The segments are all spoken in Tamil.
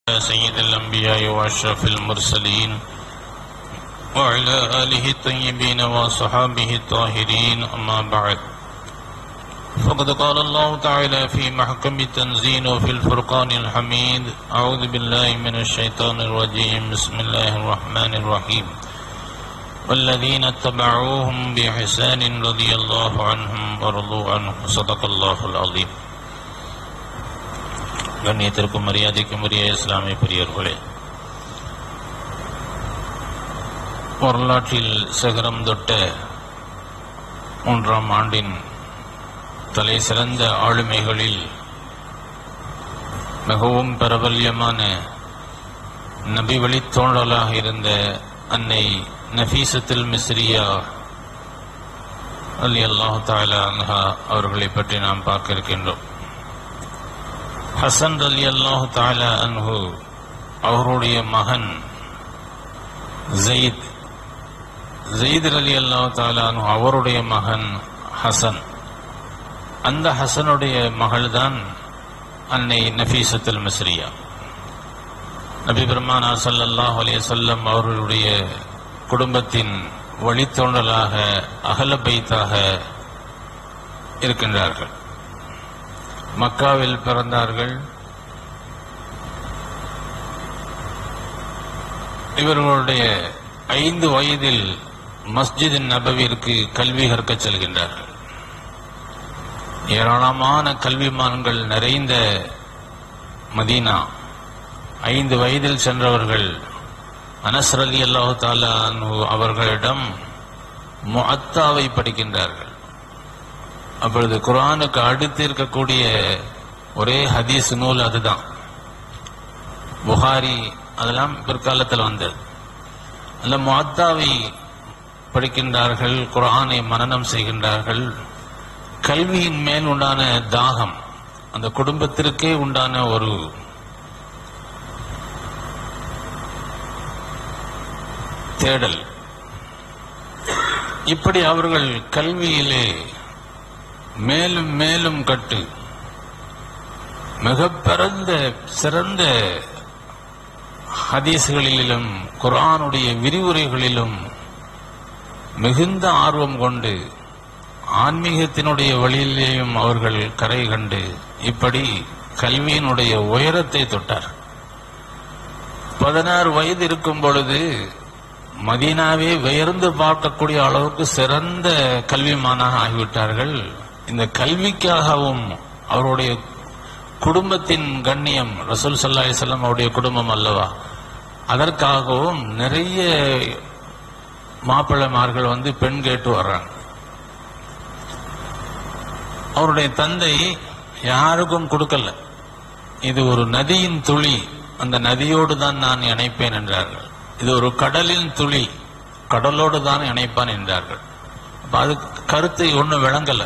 سيد الأنبياء وأشرف المرسلين وعلى آله الطيبين وصحابه الطاهرين أما بعد فقد قال الله تعالى في محكم التنزيل وفي الفرقان الحميد أعوذ بالله من الشيطان الرجيم بسم الله الرحمن الرحيم والذين اتبعوهم بإحسان رضي الله عنهم ورضوا عنه صدق الله العظيم கண்ணியத்திற்கும் மரியாதைக்கும் உரிய இஸ்லாமிய பெரியவர்களே வரலாற்றில் சிகரம் தொட்ட மூன்றாம் ஆண்டின் தலை சிறந்த ஆளுமைகளில் மிகவும் பிரபல்யமான நபி வழித்தோழலாக இருந்த அன்னை நஃபீசத்தில் மிஸ்ரியா அலி அல்லாஹு தாலா அன்ஹா அவர்களை பற்றி நாம் பார்க்க இருக்கின்றோம் ஹசன் அலி அல்லாஹு தாலா அன்ஹு அவருடைய மகன் ஜெயித் ஜெயித் அலி அல்லாஹு தாலா அன்ஹு அவருடைய மகன் ஹசன் அந்த ஹசனுடைய மகள்தான் அன்னை நஃபீசத்துல் மிஸ்ரியா நபி பெருமானா ஸல்லல்லாஹு அலைஹி வஸல்லம் அவர்களுடைய குடும்பத்தின் வழித்தோன்றலாக அகல பைத்தாக இருக்கின்றார்கள் மக்காவில் பிறந்தார்கள் இவர்களுடைய ஐந்து வயதில் மஸ்ஜித் நபவிற்கு கல்வி கற்கச் செல்கின்றார்கள் ஏராளமான கல்விமான்கள் நிறைந்த மதீனா ஐந்து வயதில் சென்றவர்கள் அனஸ்ர் அலி அல்லாஹு தாலா அவர்களிடம் முஅத்தாவை படிக்கின்றார்கள் அப்பொழுது குர்ஆனுக்கு அடுத்து இருக்கக்கூடிய ஒரே ஹதீஸ் நூல் அதுதான் புகாரி அதெல்லாம் பிற்காலத்தில் வந்தது அந்த முஅத்தாவை படிக்கின்றார்கள் குர்ஆனை மனனம் செய்கின்றார்கள் கல்வியின் மேல் உண்டான தாகம் அந்த குடும்பத்திற்கே உண்டான ஒரு தேடல் இப்படி அவர்கள் கல்வியிலே மேலும் மேலும் கட்டு மிக பிறந்த சிறந்த ஹதீஸ்களிலும் குர்ஆனுடைய விரிவுரைகளிலும் மிகுந்த ஆர்வம் கொண்டு ஆன்மீகத்தினுடைய வழியிலேயும் அவர்கள் கரை கண்டு இப்படி கல்வியினுடைய உயரத்தை தொட்டார் பதினாறு வயது இருக்கும் பொழுது மதீனாவே உயர்ந்து பார்க்கக்கூடிய அளவுக்கு சிறந்த கல்விமானாக ஆகிவிட்டார்கள் இந்த கல்விக்காகவும் அவருடைய குடும்பத்தின் கண்ணியம் ரசூல் சல்லாஹி செல்லம் அவருடைய குடும்பம் அல்லவா அதற்காகவும் நிறைய மாப்பிள்ளைமார்கள் வந்து பெண் கேட்டு வர்றாங்க அவருடைய தந்தை யாருக்கும் கொடுக்கல இது ஒரு நதியின் துளி அந்த நதியோடு தான் நான் இணைப்பேன் என்றார்கள் இது ஒரு கடலின் துளி கடலோடு தான் இணைப்பான் என்றார்கள் அப்ப அது கருத்தை ஒன்றும் விளங்கல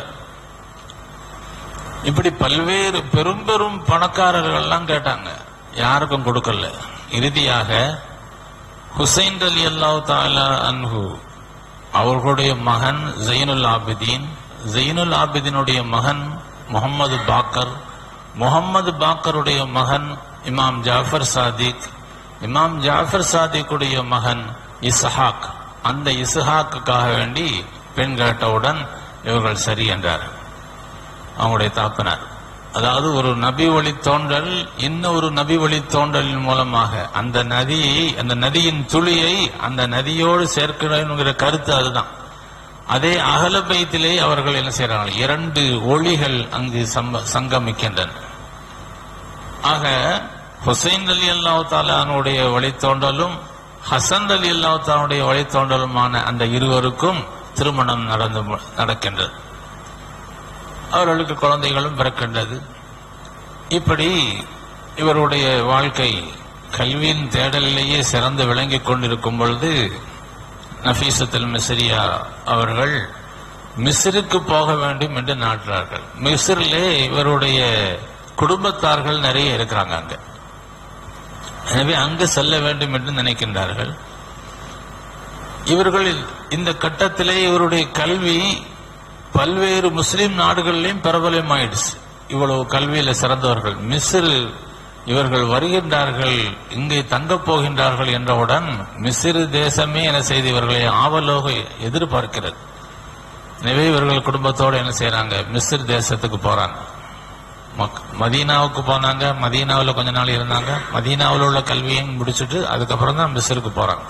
இப்படி பல்வேறு பெரும் பெரும் பணக்காரர்கள்லாம் கேட்டாங்க யாருக்கும் கொடுக்கல இறுதியாக ஹுசைன் அலி அல்லாஹ் தாலா அன்ஹு அவர்களுடைய மகன் ஜெயினுல் ஆபிதீன் ஜெயினுல் ஆபிதினுடைய மகன் முகமது பாக்கர் முகமது பாக்கருடைய மகன் இமாம் ஜாஃபர் சாதிக் இமாம் ஜாஃபர் சாதிக்குடைய மகன் இஸ்ஹாக் அந்த இஸ்ஹாக்குக்காக வேண்டி பெண் கேட்டவுடன் இவர்கள் சரி என்றார் அவங்களுடைய தாப்பினார் அதாவது ஒரு நபி வழி தோன்றல் இன்னொரு நபி வழி தோன்றலின் மூலமாக அந்த நதியை அந்த நதியின் துளியை அந்த நதியோடு சேர்க்கணுங்கிற கருத்து அதுதான் அதே அகல பைத்திலே அவர்கள் என்ன செய்யறாங்க இரண்டு ஒளிகள் அங்கு சம்ப- சங்கமிக்கின்றன ஆக ஹுசைன் அலி அல்லாஹ் தாலானுடைய வழித்தோன்றலும் ஹசன் அலி அல்லாஹ் தாலுடைய வழித்தோன்றலுமான அந்த இருவருக்கும் திருமணம் நடந்து மு- நடக்கின்றது அவர்களுக்கு குழந்தைகளும் பிறக்கின்றது இப்படி இவருடைய வாழ்க்கை கல்வியின் தேடலிலேயே சிறந்து விளங்கிக் கொண்டிருக்கும் பொழுது நஃபீசத்துல் மிஸ்ரியா அவர்கள் மிஸ்ருக்கு போக வேண்டும் என்று நாட்டுறார்கள் மிஸ்ரிலே இவருடைய குடும்பத்தார்கள் நிறைய இருக்கிறாங்க அங்க எனவே அங்கு செல்ல வேண்டும் என்று நினைக்கின்றார்கள் இவர்கள் இந்த கட்டத்திலே இவருடைய கல்வி பல்வேறு முஸ்லிம் நாடுகளிலும் பிரபலமாயிடுச்சு இவ்வளவு கல்வியில சிறந்தவர்கள் மிஸ்ரு இவர்கள் வருகின்றார்கள் இங்கே தங்கப் போகின்றார்கள் என்றவுடன் மிசிறு தேசமே என்ன செய்து இவர்களை ஆவலோக எதிர்பார்க்கிறது எனவே இவர்கள் குடும்பத்தோடு என்ன செய்றாங்க மிஸ்ர் தேசத்துக்கு போறாங்க மக்- மதீனாவுக்கு போனாங்க மதீனாவில் கொஞ்ச நாள் இருந்தாங்க மதீனாவில் உள்ள கல்வியையும் முடிச்சுட்டு அதுக்கப்புறம் தான் மிஸ்ருக்கு போறாங்க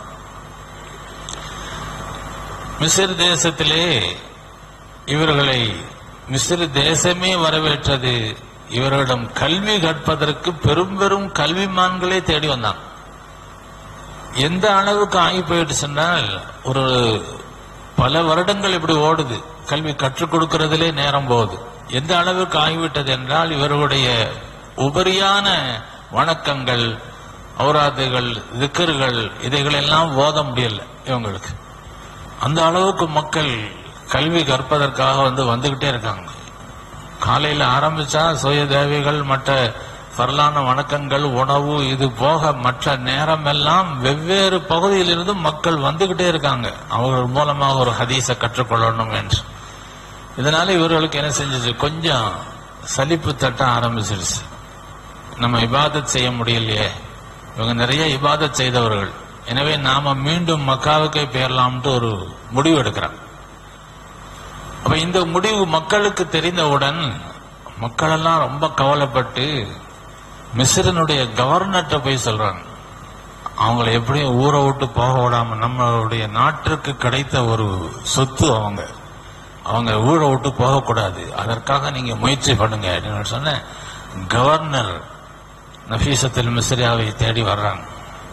மிஸ்ர் தேசத்திலே இவர்களை மிஸ்ர் தேசமே வரவேற்றது இவர்களிடம் கல்வி கற்பதற்கு பெரும் பெரும் கல்விமான்களே தேடி வந்தாங்க எந்த அளவுக்கு ஆகி போயிட்டு சொன்னால் ஒரு பல வருடங்கள் இப்படி ஓடுது கல்வி கற்றுக் கொடுக்கிறதிலே நேரம் போகுது எந்த அளவுக்கு ஆகிவிட்டது என்றால் இவர்களுடைய உபரியான வணக்கங்கள் ஔராதுகள் திக்கர்கள் இதைகளெல்லாம் ஓத முடியல இவங்களுக்கு அந்த அளவுக்கு மக்கள் கல்வி கற்பதற்காக வந்து வந்துகிட்டே இருக்காங்க காலையில ஆரம்பிச்சா சுய தேவைகள் மற்ற பரலான வணக்கங்கள் உணவு இது போக மற்ற நேரம் எல்லாம் வெவ்வேறு பகுதியிலிருந்து மக்கள் வந்துகிட்டே இருக்காங்க அவர்கள் மூலமாக ஒரு ஹதீஸை கற்றுக்கொள்ளணும் என்று இதனால இவர்களுக்கு என்ன செஞ்சுச்சு கொஞ்சம் சலிப்பு தட்ட ஆரம்பிச்சிருச்சு நம்ம இபாதத் செய்ய முடியலையே இவங்க நிறைய இபாதத் செய்தவர்கள் எனவே நாம மீண்டும் மக்காவுக்கே பெயரலாம்ட்டு ஒரு முடிவு எடுக்கிறாங்க அப்ப இந்த முடிவு மக்களுக்கு தெரிந்தவுடன் மக்கள் எல்லாம் ரொம்ப கவலைப்பட்டு மிஸ்ரனுடைய கவர்னர்கிட்ட போய் சொல்றாங்க அவங்கள எப்படியும் ஊரை விட்டு போக விடாம நம்மளுடைய நாட்டிற்கு கிடைத்த ஒரு சொத்து அவங்க அவங்க ஊரை விட்டு போகக்கூடாது அதற்காக நீங்க முயற்சி பண்ணுங்க அப்படின்னு சொன்ன கவர்னர் நஃபீசத்தில் மிஸ்ரியாவை தேடி வர்றாங்க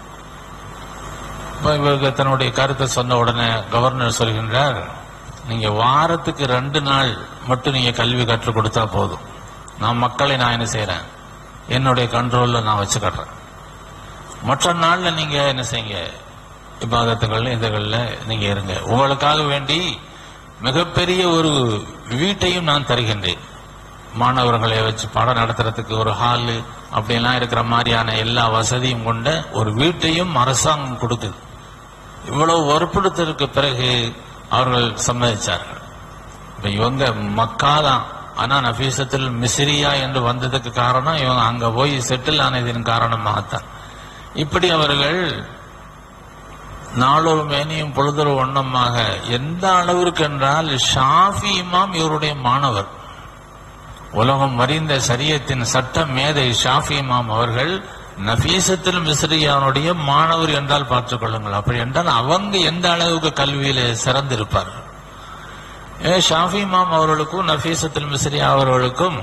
இப்ப இவருக்கு தன்னுடைய கருத்தை சொன்ன உடனே கவர்னர் சொல்கின்றார் நீங்க வாரத்துக்கு ரெண்டு நாள் மட்டும் நீங்க கல்வி கற்றுக் கொடுத்தா போதும் நான் மக்களை நான் என்ன செய்யறேன் என்னுடைய கண்ட்ரோல்ல நான் வச்சுக்கட்டுறேன் மற்ற நாள்ல நீங்க என்ன செய்யுங்க இபாதத்துகள்ல இதுகள்ல நீங்க இருங்க உங்களுக்காக வேண்டி மிகப்பெரிய ஒரு வீட்டையும் நான் தருகின்றேன் மாணவர்களை வச்சு பாடம் நடத்துறதுக்கு ஒரு ஹாலு அப்படிலாம் இருக்கிற மாதிரியான எல்லா வசதியும் கொண்ட ஒரு வீட்டையும் அரசாங்கம் கொடுக்குது இவ்வளவு வற்புறுத்தலுக்கு பிறகு அவர்கள் சம்மதிச்சார்கள் இப்ப இவங்க மக்கா தான் ஆனா நபீசத்தில் மிஸ்ரியா என்று வந்ததுக்கு காரணம் இவங்க அங்க போய் செட்டில் ஆனதின் காரணமாகத்தான் இப்படி அவர்கள் நாளொரு மேனியும் பொழுதொரு வண்ணமாக எந்த அளவிற்கு என்றால் ஷாஃபி இமாம் இவருடைய மாணவர் உலகம் அறிந்த சரியத்தின் சட்ட மேதை ஷாஃபி இமாம் அவர்கள் நபீசத்தில் மிஸ்ரியானுடைய மாணவர் என்றால் பார்த்துக் கொள்ளுங்கள் அப்படி என்றால் அவங்க எந்த அளவுக்கு கல்வியில சிறந்திருப்பார்கள் ஏ ஷாஃபி இமாம் அவர்களுக்கும் நபீசத்தில் மிஸ்ரியா அவர்களுக்கும்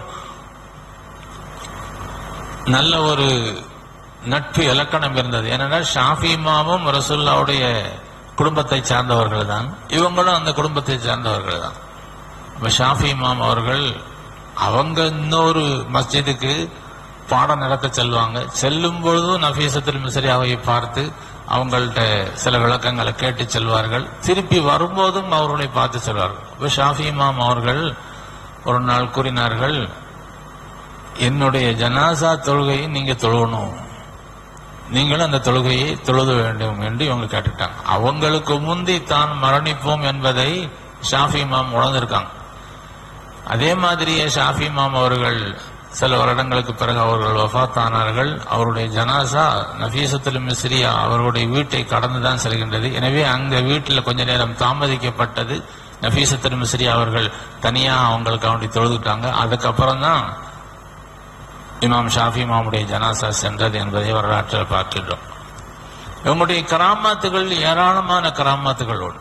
நல்ல ஒரு நட்பு இலக்கணம் இருந்தது ஏனென்றால் ஷாஃபி இமாமும் ரசுல்லாவுடைய குடும்பத்தை சார்ந்தவர்கள் தான் இவங்களும் அந்த குடும்பத்தை சார்ந்தவர்கள் தான் அப்ப ஷாஃபி இமாம் அவர்கள் அவங்க இன்னொரு மஸ்ஜிதுக்கு பாடம் நடத்த செல்வாங்க செல்லும் பொழுதும் நபீசத்தில் மிஸ்ரியாவை பார்த்து அவங்கள்ட்ட சில விளக்கங்களை கேட்டு செல்வார்கள் திருப்பி வரும்போதும் அவர்களை பார்த்து செல்வார்கள் இப்ப ஷாஃபி இமாம் அவர்கள் ஒரு நாள் கூறினார்கள் என்னுடைய ஜனாசா தொழுகையை நீங்க தொழுவணும் நீங்களும் அந்த தொழுகையை தொழுத வேண்டும் என்று இவங்க கேட்டுட்டாங்க அவங்களுக்கு முந்தி தான் மரணிப்போம் என்பதை ஷாஃபி இமாம் உணர்ந்திருக்காங்க அதே மாதிரியே ஷாஃபி இமாம் அவர்கள் சில வருடங்களுக்கு பிறகு அவர்கள் வஃபாத்தானார்கள் அவருடைய ஜனாசா நஃபீசத்துல் மிஸ்ரியா அவர்களுடைய வீட்டை கடந்துதான் செல்கின்றது எனவே அங்க வீட்டில் கொஞ்ச நேரம் தாமதிக்கப்பட்டது நஃபீசத்துல் மிஸ்ரியா அவர்கள் தனியா அவங்களுக்கு வேண்டி தொழுதுட்டாங்க அதுக்கப்புறம் தான் இமாம் ஷாஃபி இமாமுடைய ஜனாசா சென்றது என்பதை வரலாற்றில் பார்க்கின்றோம் இவங்களுடைய கராமாத்துகள் ஏராளமான கராமாத்துகள் உண்டு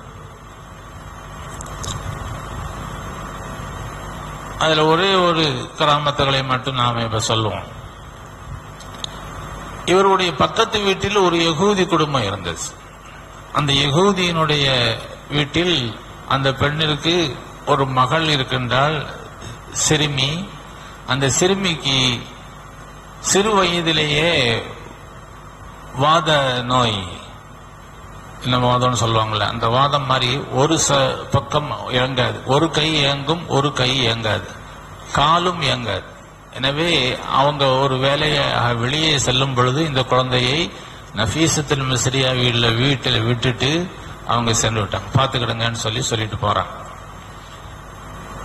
அதுல ஒரே ஒரு கராமத்துகளை மட்டும் நாம இப்ப சொல்லுவோம் இவருடைய பக்கத்து வீட்டில் ஒரு யகூதி குடும்பம் இருந்தது அந்த யகூதியினுடைய வீட்டில் அந்த பெண்ணிற்கு ஒரு மகள் இருக்கின்றால் சிறுமி அந்த சிறுமிக்கு சிறு வயதிலேயே வாத நோய் என்ன வாதம்னு சொல்லுவாங்கல்ல அந்த வாதம் மாதிரி ஒரு ச பக்கம் இயங்காது ஒரு கை இயங்கும் ஒரு கை இயங்காது காலும் இயங்காது எனவே அவங்க ஒரு வேலையை வெளியே செல்லும் பொழுது இந்த குழந்தையை நஃபீசத்தில் மிஸ்ரியா வீட்டில் வீட்டில் விட்டுட்டு அவங்க சென்று விட்டாங்க பார்த்துக்கிடுங்கன்னு சொல்லி சொல்லிட்டு போறாங்க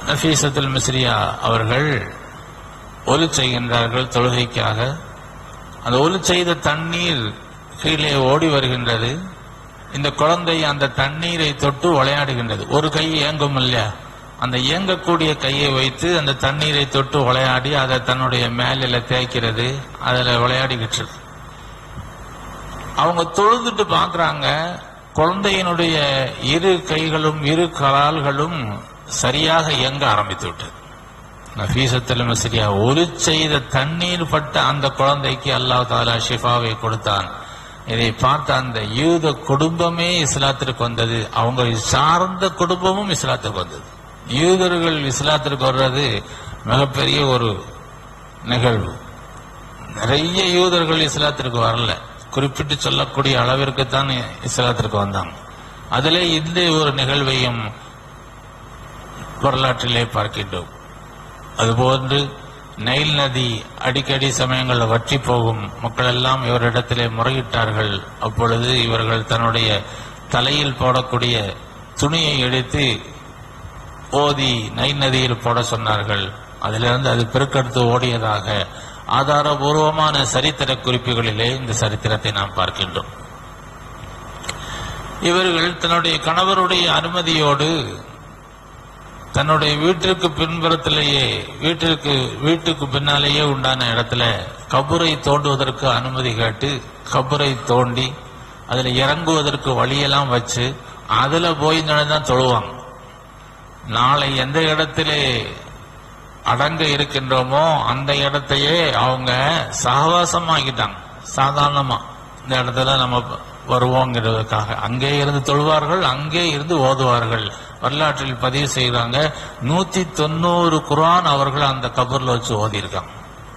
நஃபீசத்தில் மிஸ்ரியா அவர்கள் ஒலி செய்கின்றார்கள் தொழுகைக்காக அந்த ஒலி செய்த தண்ணீர் கீழே ஓடி வருகின்றது இந்த குழந்தை அந்த தண்ணீரை தொட்டு விளையாடுகின்றது ஒரு கை இயங்கும் இல்லையா அந்த இயங்கக்கூடிய கையை வைத்து அந்த தண்ணீரை தொட்டு விளையாடி அதை தன்னுடைய மேலில தேய்க்கிறது அதுல விளையாடிக்கிட்டு இருக்கு. அவங்க தொழுதுட்டு பாக்குறாங்க குழந்தையினுடைய இரு கைகளும் இரு கால்களும் சரியாக இயங்க ஆரம்பித்து விட்டது நஃபீசத்தில் மசிரியா ஒரு செய்த தண்ணீர் பட்ட அந்த குழந்தைக்கு அல்லாஹ் தாலா ஷிஃபாவை கொடுத்தான் இதை பார்த்த அந்த யூத குடும்பமே இஸ்லாத்திற்கு வந்தது அவங்க சார்ந்த குடும்பமும் இஸ்லாத்துக்கு வந்தது யூதர்கள் இஸ்லாத்திற்கு வர்றது மிகப்பெரிய ஒரு நிகழ்வு நிறைய யூதர்கள் இஸ்லாத்திற்கு வரல குறிப்பிட்டு சொல்லக்கூடிய அளவிற்கு தான் இஸ்லாத்திற்கு வந்தாங்க அதிலே இந்த ஒரு நிகழ்வையும் வரலாற்றிலே பார்க்கின்றோம் அதுபோன்று நைல் நதி அடிக்கடி சமயங்களில் வற்றி போகும் மக்கள் எல்லாம் இவரிடத்திலே முறையிட்டார்கள் அப்பொழுது இவர்கள் தன்னுடைய தலையில் போடக்கூடிய துணியை எடுத்து ஓதி நைல் நதியில் போட சொன்னார்கள் அதிலிருந்து அது பெருக்கெடுத்து ஓடியதாக ஆதாரபூர்வமான சரித்திர குறிப்புகளிலே இந்த சரித்திரத்தை நாம் பார்க்கின்றோம் இவர்கள் தன்னுடைய கணவருடைய அனுமதியோடு தன்னுடைய வீட்டிற்கு பின்புறத்திலேயே வீட்டிற்கு வீட்டுக்கு பின்னாலேயே உண்டான இடத்துல கபரை தோண்டுவதற்கு அனுமதி கேட்டு கபரை தோண்டி அதுல இறங்குவதற்கு வழியெல்லாம் வச்சு அதுல போய் தான் தொழுவாங்க நாளை எந்த இடத்திலே அடங்க இருக்கின்றோமோ அந்த இடத்தையே அவங்க சகவாசமாக்கிட்டாங்க சாதாரணமா இந்த இடத்துல நம்ம வருவோங்கிறதுக்காக அங்கே இருந்து தொழுவார்கள் அங்கே இருந்து ஓதுவார்கள் வரலாற்றில் பதிவு செய்கிறாங்க நூத்தி தொண்ணூறு குரான் அவர்கள் அந்த கபர்ல வச்சு ஓதியிருக்காங்க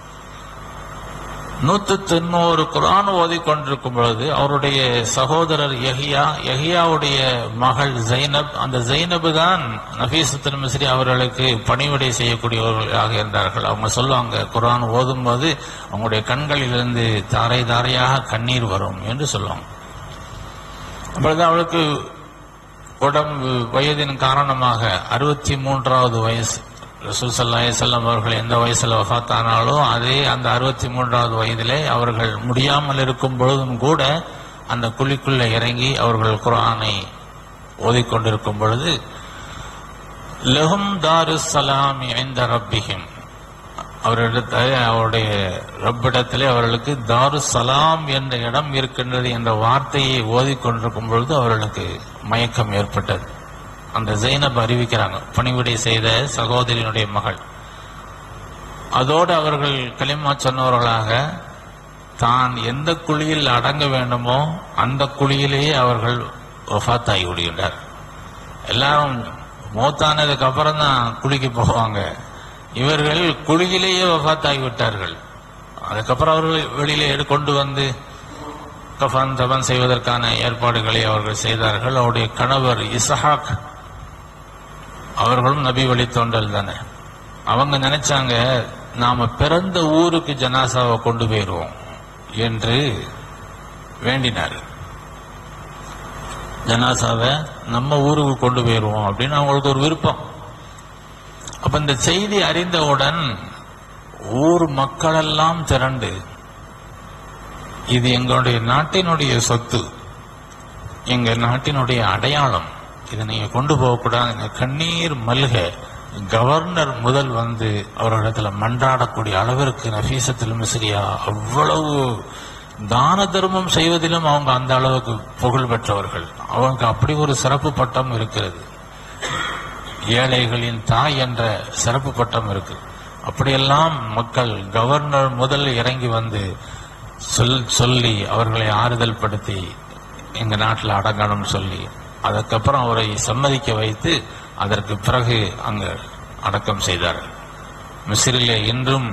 நூத்தி தொண்ணூறு குரான் ஓதி கொண்டிருக்கும் பொழுது அவருடைய சகோதரர் யஹியா யஹியாவுடைய மகள் ஜைனப் அந்த ஜைனப் தான் நபீசத்தின் மிஸ்ரி அவர்களுக்கு பணிவிடை செய்யக்கூடியவர்களாக இருந்தார்கள் அவங்க சொல்லுவாங்க குரான் ஓதும் போது அவங்களுடைய கண்களிலிருந்து தாரை தாரையாக கண்ணீர் வரும் என்று சொல்லுவாங்க அப்பொழுது அவளுக்கு உடம்பு வயதின் காரணமாக அறுபத்தி மூன்றாவது வயசு ரசூல் சல்லா செல்லம் அவர்கள் எந்த வயசுல வஃத்தானாலும் அதே அந்த அறுபத்தி மூன்றாவது வயதிலே அவர்கள் முடியாமல் இருக்கும் பொழுதும் கூட அந்த குழிக்குள்ள இறங்கி அவர்கள் குரானை ஓதிக்கொண்டிருக்கும் பொழுது லஹும் தாரு சலாம் இந்த ரப்பிஹிம் அவரிடத்தில் அவருடைய ரப்பிடத்திலே அவர்களுக்கு தாரு சலாம் என்ற இடம் இருக்கின்றது என்ற வார்த்தையை ஓதிக்கொண்டிருக்கும் பொழுது அவர்களுக்கு மயக்கம் ஏற்பட்டது அந்த ஜெயினப் அறிவிக்கிறாங்க பணிவிடை செய்த சகோதரியினுடைய மகள் அதோடு அவர்கள் களிமா சொன்னவர்களாக தான் எந்த குழியில் அடங்க வேண்டுமோ அந்த குழியிலேயே அவர்கள் ஒஃபாத்தாகி விடுகின்றார் எல்லாரும் மூத்தானதுக்கு அப்புறம் தான் குழிக்கு போவாங்க இவர்கள் குழியிலேயே வஃத்தாகி விட்டார்கள் அதுக்கப்புறம் அவர்கள் வெளியிலே எடு- கொண்டு வந்து கஃபான் தபன் செய்வதற்கான ஏற்பாடுகளை அவர்கள் செய்தார்கள் அவருடைய கணவர் இசஹாக் அவர்களும் நபி வழித்தோன்றல் தானே அவங்க நினைச்சாங்க நாம பிறந்த ஊருக்கு ஜனாசாவை கொண்டு போயிருவோம் என்று வேண்டினார் ஜனாசாவை நம்ம ஊருக்கு கொண்டு போயிருவோம் அப்படின்னு அவங்களுக்கு ஒரு விருப்பம் அப்ப இந்த செய்தி அறிந்தவுடன் ஊர் மக்களெல்லாம் திரண்டு இது எங்களுடைய நாட்டினுடைய சொத்து எங்க நாட்டினுடைய அடையாளம் இதை நீங்க கொண்டு போகக்கூடாது கண்ணீர் மல்க கவர்னர் முதல் வந்து அவரிடத்துல மன்றாடக்கூடிய அளவிற்கு நஃபீசத்தில் மிஸ்ரியா அவ்வளவு தான தர்மம் செய்வதிலும் அவங்க அந்த அளவுக்கு புகழ் பெற்றவர்கள் அவங்க அப்படி ஒரு சிறப்பு பட்டம் இருக்கிறது ஏழைகளின் தாய் என்ற சிறப்பு பட்டம் இருக்கு அப்படியெல்லாம் மக்கள் கவர்னர் முதல் இறங்கி வந்து சொல் சொல்லி அவர்களை ஆறுதல் படுத்தி எங்க நாட்டில் அடங்கணும் சொல்லி அதுக்கப்புறம் அவரை சம்மதிக்க வைத்து அதற்கு பிறகு அங்கு அடக்கம் செய்தார்கள் மிஸ்ரிலே இன்றும்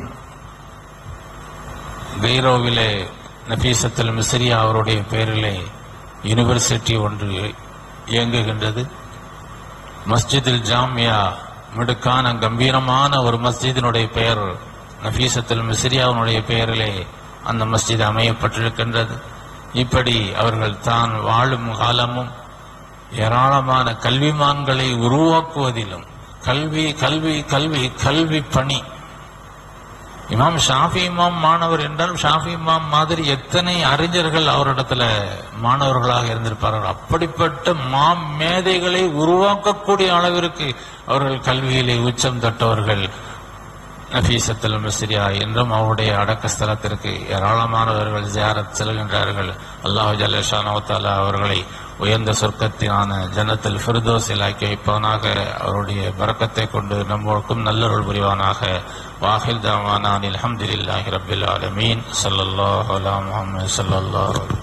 கெய்ரோவிலே நபீசத்தில் மிஸ்ரியா அவருடைய பெயரிலே யூனிவர்சிட்டி ஒன்று இயங்குகின்றது மஸ்ஜிதில் ஜாமியா மிடுக்கான கம்பீரமான ஒரு மஸ்ஜிதினுடைய பெயர் நபீசத்துல் மிஸ்ரியாவினுடைய பெயரிலே அந்த மஸ்ஜித் அமையப்பட்டிருக்கின்றது இப்படி அவர்கள் தான் வாழும் காலமும் ஏராளமான கல்விமான்களை உருவாக்குவதிலும் கல்வி கல்வி கல்வி கல்வி பணி இமாம் ஷாஃபி இமாம் மாணவர் என்றால் ஷாஃபி இமாம் மாதிரி எத்தனை அறிஞர்கள் அவரிடத்துல மாணவர்களாக இருந்திருப்பார்கள் அப்படிப்பட்ட மா மேதைகளை உருவாக்கக்கூடிய அளவிற்கு அவர்கள் கல்வியிலே உச்சம் தொட்டவர்கள் நபீசத்துல் மிஸ்ரியா என்றும் அவருடைய அடக்க ஸ்தலத்திற்கு ஏராளமானவர்கள் ஜியாரத் செல்கின்றார்கள் அல்லாஹ் ஜல்லஷானவத்தாலா அவர்களை உயர்ந்த சொர்க்கத்தினான ஜன்னத்தில் ஃபிர்தோஸில் ஆக்கி வைப்பவனாக அவருடைய பரக்கத்தை கொண்டு நம்மளுக்கும் நல்லருள் புரிவானாக வாஹில் தாவானான் அல்ஹம்துலில்லாஹி ரப்பில் ஆலமீன் ஸல்லல்லாஹு அலா முஹம்மது ஸல்லல்லாஹு அலைஹி